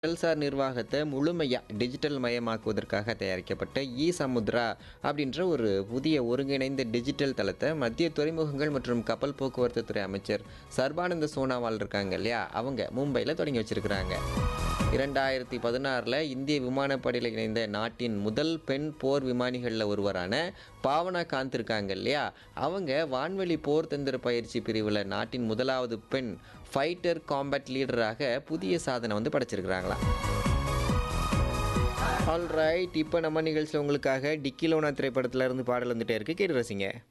கடல்சார் நிர்வாகத்தை முழுமையாக டிஜிட்டல் மயமாக்குவதற்காக தயாரிக்கப்பட்ட இ சமுத்ரா அப்படின்ற ஒரு புதிய ஒருங்கிணைந்த டிஜிட்டல் தளத்தை மத்திய துறைமுகங்கள் மற்றும் கப்பல் போக்குவரத்து துறை அமைச்சர் சர்பானந்த சோனாவால் இருக்காங்க இல்லையா அவங்க மும்பையில் தொடங்கி வச்சிருக்கிறாங்க இரண்டாயிரத்தி பதினாறில் இந்திய விமானப்படையில் இணைந்த நாட்டின் முதல் பெண் போர் விமானிகளில் ஒருவரான பாவனா காந்த் இருக்காங்க இல்லையா அவங்க வான்வெளி போர் தந்திர பயிற்சி பிரிவில் நாட்டின் முதலாவது பெண் ஃபைட்டர் காம்பேட் லீடராக புதிய சாதனை வந்து படைச்சிருக்கிறாங்களாம் ஆல்ரைட் இப்போ நம்ம நிகழ்ச்சியில் உங்களுக்காக டிக்கிலோனா திரைப்படத்துல இருந்து பாடல் வந்துட்டே இருக்கு கேட்டு ரசிங்க